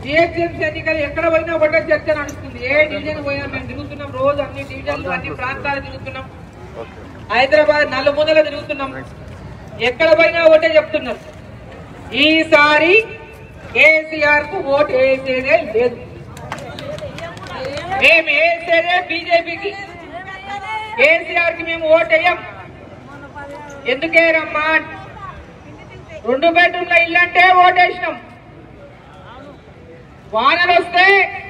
GHMC ఎన్నికలు ఎక్కడ పోయినా ఒకటే చర్చ నడుస్తుంది ఏ డివిజన్ పోయినా మేము తిరుగుతున్నాం రోజు అన్ని డివిజన్లు అన్ని ప్రాంతాలు తిరుగుతున్నాం హైదరాబాద్ నలుమూలలు తిరుగుతున్నాం ఎక్కడ పోయినా ఒకటే చెప్తున్నారు ఈసారి కేసీఆర్ కు ఓటు వేసేదే లేదు మేము వేసేదే బీజేపీకి కేసీఆర్ కి మేము ఓటు వేయం ఎందుకే రమ్మా రెండు బెడ్రూమ్ల ఇల్లు అంటే ఓటేసినాం వానలు వస్తే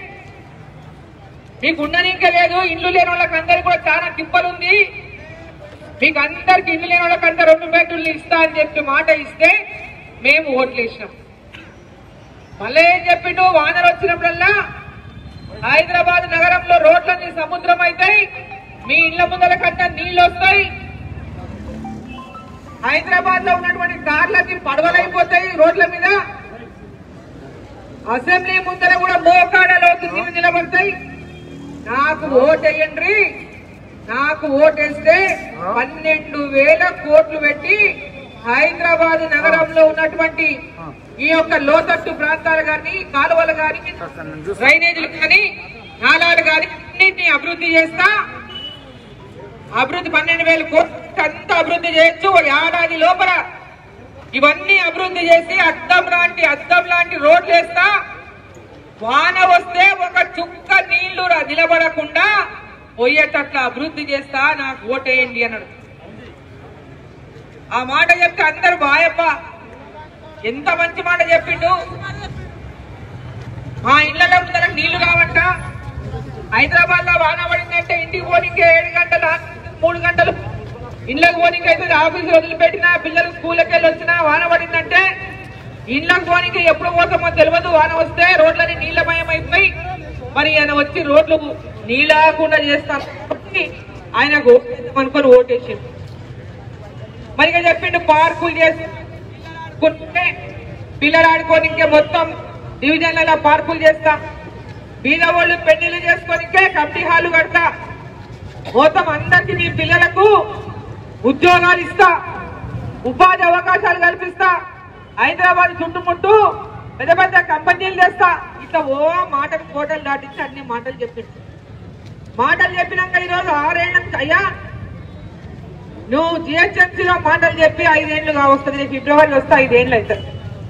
మీకు ఉండనీకే లేదు ఇల్లు లేని వాళ్ళకి అందరికి కూడా చాలా తిప్పలు ఉంది మీకు అందరికి ఇల్లు లేని వాళ్ళకి అందరు రెండు బెడ్రూమ్లు ఇస్తా అని చెప్పి మాట ఇస్తే మేము ఓట్లు వేసినాం మళ్ళీ ఏం చెప్పిండు వానలు వచ్చినప్పుడల్లా హైదరాబాద్ నగరంలో రోడ్లన్నీ సముద్రం అవుతాయి మీ ఇళ్ల ముందర కట్ట నీళ్ళు వస్తాయి హైదరాబాద్ లో ఉన్నటువంటి కార్లకి పడవలైపోతాయి రోడ్ల మీద అసెంబ్లీ ముందర కూడా మోకాడలో నీళ్ళు నిలబడతాయి నాకు ఓటేయండి నాకు ఓటేస్తే పన్నెండు వేల కోట్లు పెట్టి హైదరాబాద్ నగరంలో ఉన్నటువంటి ఈ యొక్క లోతట్టు ప్రాంతాలు కానీ కాలువలు కానీ డ్రైనేజీలు కానీ నాలాలు కానీ అన్నింటినీ అభివృద్ధి చేస్తా అభివృద్ధి పన్నెండు వేల కోట్లు అంతా అభివృద్ధి చేయొచ్చు ఓ ఏడాది లోపల ఇవన్నీ అభివృద్ధి చేసి అద్దం లాంటి అద్దం లాంటి రోడ్లు వేస్తా వాన వస్తే ఒక చుక్క నీళ్లు రా- నిలబడకుండా పోయేటట్ల అభివృద్ధి చేస్తా నాకు ఓటేయండి అన్నాడు ఆ మాట చెప్తే అందరు బాయప్ప ఎంత మంచి మాట చెప్పిండు మా ఇళ్లలో ముందర నీళ్లు కావట హైదరాబాద్ లో వాన పడిందంటే ఇంటికి పోనీకే ఏడు గంటలు మూడు గంటలు ఇళ్ళకి పోనీకి అయితే ఆఫీస్ వదిలిపెట్టినా పిల్లలు స్కూల్కి వెళ్ళి వచ్చినా వాన పడిందంటే ఇళ్ళకి పోనీకి ఎప్పుడు పోతామో తెలియదు వాన వస్తే రోడ్లని నీళ్ళమయం అయిపోయి మరి ఆయన వచ్చి రోడ్లు నీళ్ళకుండా చేస్తాం కాబట్టి ఆయనకు అనుకొని ఓటేసిండు మరి ఇక చెప్పిండు పార్కులు చేసుకుంటే పిల్లలు ఆడుకోనికే మొత్తం డివిజన్లలో పార్కులు చేస్తా బీద వాళ్ళు పెళ్లిళ్ళు చేసుకోనికే కమిటీ హాలు కడతా మొత్తం అందరికి మీ పిల్లలకు ఉద్యోగాలు ఇస్తా ఉపాధి అవకాశాలు కల్పిస్తా హైదరాబాద్ చుట్టుముట్టు పెద్ద పెద్ద కంపెనీలు తెస్తా ఇట్లా ఓ మాటలు కోటలు దాటించి అన్ని మాటలు చెప్పిండు మాటలు చెప్పినాక ఈరోజు ఆరేళ్ళ అయ్యా నువ్వు జిహెచ్ఎంసీలో మాటలు చెప్పి ఐదేళ్లు వస్తుంది ఫిబ్రవరి వస్తే ఐదేళ్లు అవుతుంది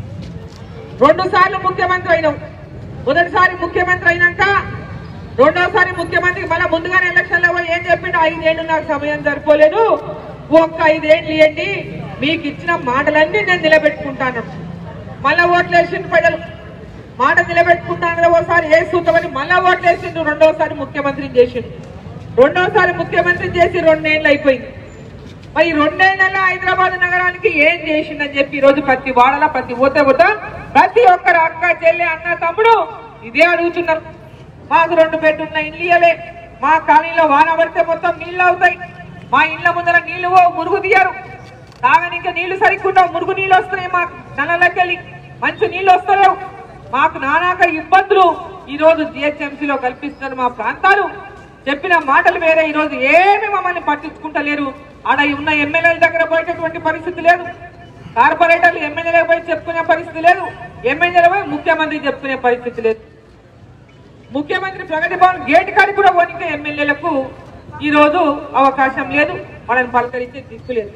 రెండు సార్లు ముఖ్యమంత్రి అయినావు మొదటిసారి ముఖ్యమంత్రి అయినాక రెండోసారి ముఖ్యమంత్రి మళ్ళీ ముందుగానే ఎలక్షన్లో పోయి ఏం చెప్పిండు ఐదేళ్లు నాకు సమయం సరిపోలేదు ఒక్క ఐదేళ్లు ఇవ్వండి మీకు ఇచ్చిన మాటలన్నీ నేను నిలబెట్టుకుంటాను మళ్ళా ఓట్లు వేసిండు ప్రజలు మాట నిలబెట్టుకుంటాను ఓసారి ఏ సూతమని మళ్ళా ఓట్లు వేసిండు రెండోసారి ముఖ్యమంత్రిని చేసిండు రెండోసారి ముఖ్యమంత్రి చేసి రెండేళ్ళు అయిపోయింది మరి రెండేళ్లలో హైదరాబాద్ నగరానికి ఏం చేసిందని చెప్పి ఈ రోజు ప్రతి వాడల ప్రతి ఊత ఊత ప్రతి ఒక్కరు అక్క చెల్లి అన్న తమ్ముడు ఇదే అడుగుతున్నారు మాకు రెండు బెడ్డున్న ఇల్లు ఇయ్యలే మా కాలనీలో వాన పడితే మొత్తం నీళ్లు అవుతాయి మా ఇళ్ళ ముందర నీళ్లు ఓ మురుగు తీయరు తాగనిక నీళ్లు సరిగ్గా మురుగు నీళ్ళు వస్తున్నాయి మాకు నల్లలకెళ్ళి మంచి నీళ్లు వస్తలేవు మాకు నానాక ఇబ్బందులు ఈ రోజు జిహెచ్ఎంసీలో కల్పిస్తున్నారు మా ప్రాంతాలు చెప్పిన మాటలు వేరే ఈ రోజు ఏమి మమ్మల్ని పట్టించుకుంటలేరు ఆడ ఉన్న ఎమ్మెల్యేల దగ్గర పోయేటటువంటి పరిస్థితి లేదు కార్పొరేటర్లు ఎమ్మెల్యేల పోయి చెప్పుకునే పరిస్థితి లేదు ఎమ్మెల్యేల పోయి ముఖ్యమంత్రి చెప్పుకునే పరిస్థితి లేదు ముఖ్యమంత్రి ప్రగతి భవన్ గేట్ కాడికి కూడా పోనీకే ఎమ్మెల్యేలకు ఈ రోజు అవకాశం లేదు వాళ్ళని పలకరించే దిక్కు లేదు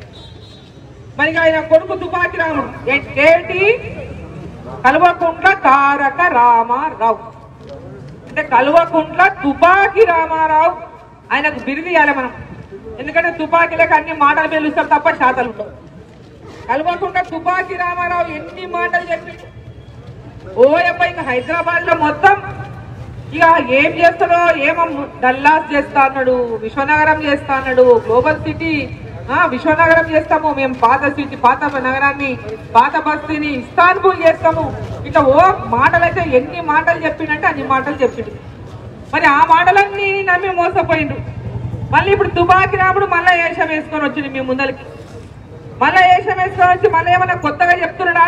మరి ఆయన కొడుకు తుపాకి రాముడు ఏ- ఏంటి కల్వకుంట్ల తారక రామారావు అంటే కల్వకుంట్ల తుపాకి రామారావు ఆయనకు బిరుది ఇవ్వాలి మనం ఎందుకంటే తుపాకీలకు అన్ని మాటలు పిలుస్తారు తప్ప శాతలు ఉండవు కల్వకుంట్ల తుపాకి రామారావు ఎన్ని మాటలు చెప్పి ఓయప్ప ఇక హైదరాబాద్ లో మొత్తం ఇక ఏం చేస్తాడో ఏమో డల్లాస్ చేస్తా అన్నాడు విశ్వనగరం చేస్తా అన్నాడు గ్లోబల్ సిటీ ఆ విశ్వనగరం చేస్తాము మేము పాత సిటీ పాత నగరాన్ని పాత బస్తీని ఇస్తాన్బుల్ చేస్తాము ఇట్లా ఓ మాటలైతే ఎన్ని మాటలు చెప్పిండంటే అన్ని మాటలు చెప్పిండు మరి ఆ మాటలన్నీ నమ్మి మోసపోయిండు మళ్ళీ ఇప్పుడు తుపాకి రాముడు మళ్ళీ ఏషం వేసుకొని వచ్చింది మీ ముందరికి మళ్ళీ ఏషం వేసుకొని వచ్చి మళ్ళీ ఏమైనా కొత్తగా చెప్తున్నాడా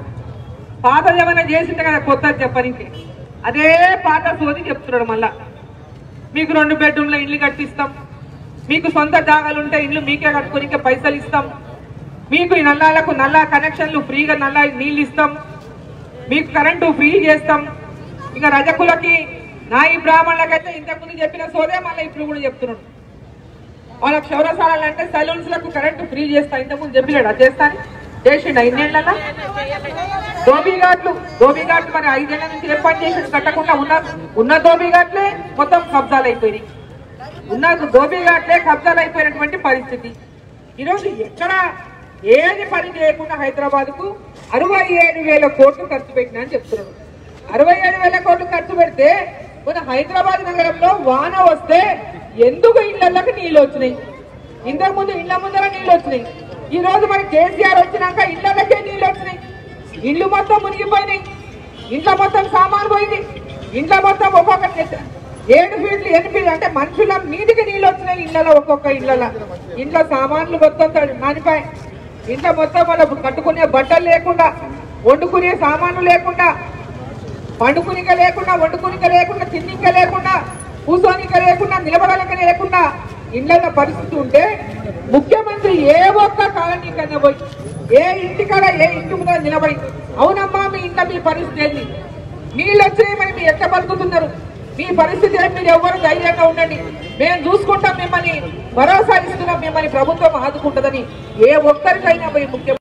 పాతది ఏమైనా చేసింటే కదా కొత్తది చెప్పనికి అదే పాత సోది చెప్తున్నాడు మళ్ళా మీకు రెండు బెడ్రూమ్ల ఇల్లు కట్టిస్తాం మీకు సొంత జాగాలు ఉంటే ఇల్లు మీకే కట్టుకోనికే పైసలు ఇస్తాం మీకు ఈ నల్లాలకు నల్లా కనెక్షన్లు ఫ్రీగా నల్లా నీళ్ళు ఇస్తాం మీకు కరెంటు ఫ్రీ చేస్తాం ఇక రజకులకి నాయి బ్రాహ్మణులకైతే ఇంతకుముందు చెప్పిన సోదే మళ్ళీ ఇప్పుడు కూడా చెప్తున్నాడు వాళ్ళకి క్షౌరసారాలు అంటే సలూన్స్ లకు కరెంట్ ఫ్రీ చేస్తా ఇంతకుముందు చెప్పలేడు అది చేస్తాను చేసిండు ఐదేళ్లలో దోబీఘాట్లు దోబీఘాట్లు మరి ఐదేళ్ల నుంచి ఏ పని చేసి కట్టకుండా ఉన్న ఉన్న దోబీఘాట్లే మొత్తం కబ్జాలు అయిపోయినాయి ఉన్న దోబీఘాట్లే కబ్జాలు అయిపోయినటువంటి పరిస్థితి ఈరోజు ఎక్కడ ఏది పని చేయకుండా హైదరాబాద్ కు అరవై ఏడు వేల కోట్లు ఖర్చు పెట్టినా అని చెప్తున్నాడు అరవై ఏడు వేల కోట్లు ఖర్చు పెడితే మన హైదరాబాద్ నగరంలో వాన వస్తే ఎందుకు ఇళ్లకి నీళ్ళు వచ్చినాయి ఇంతకు ముందు ఇళ్ల ముందర నీళ్ళు వచ్చినాయి ఈ రోజు మరి కేసీఆర్ వచ్చినాక ఇళ్లకే నీళ్ళు వచ్చినాయి ఇల్లు మొత్తం మునిగిపోయినాయి ఇంట్లో మొత్తం సామాన్ పోయింది ఇంట్లో మొత్తం ఒక్కొక్క చెత్త- ఏడు ఫీట్లు ఎనిమిది ఫీట్లు అంటే మనుషుల మీదికి నీళ్ళు వచ్చినాయి ఇళ్ళలో ఒక్కొక్క ఇళ్ళలో ఇంట్లో సామాన్లు మొత్తం తడి- నానిపాయి ఇంట్లో మొత్తం వాళ్ళ కట్టుకునే బట్టలు లేకుండా వండుకునే సామాన్లు లేకుండా పండుకునిక లేకుండా వండుకునిక లేకుండా తిన్నిక లేకుండా కూసోనిక లేకుండా నిలబడలేక లేకుండా ఇళ్ళ పరిస్థితి ఉంటే ముఖ్యమంత్రి ఏ ఒక్క కాలనీ కన్నా పోయి ఏ ఇంటికాడ ఏ ఇంటి ముందర నిలబడి అవునమ్మా మీ ఇంట్లో మీ పరిస్థితి ఏంది నీళ్ళు వచ్చినాయి మరి మీరు ఎట్లా బతుకుతున్నారు మీ పరిస్థితి ఏంటి మీరు ఎవరు ధైర్యంగా ఉండండి మేము చూసుకుంటాం మిమ్మల్ని భరోసా ఇస్తున్నాం మిమ్మల్ని ప్రభుత్వం ఆదుకుంటుందని ఏ ఒక్కరికైనా పోయి ముఖ్యమంత్రి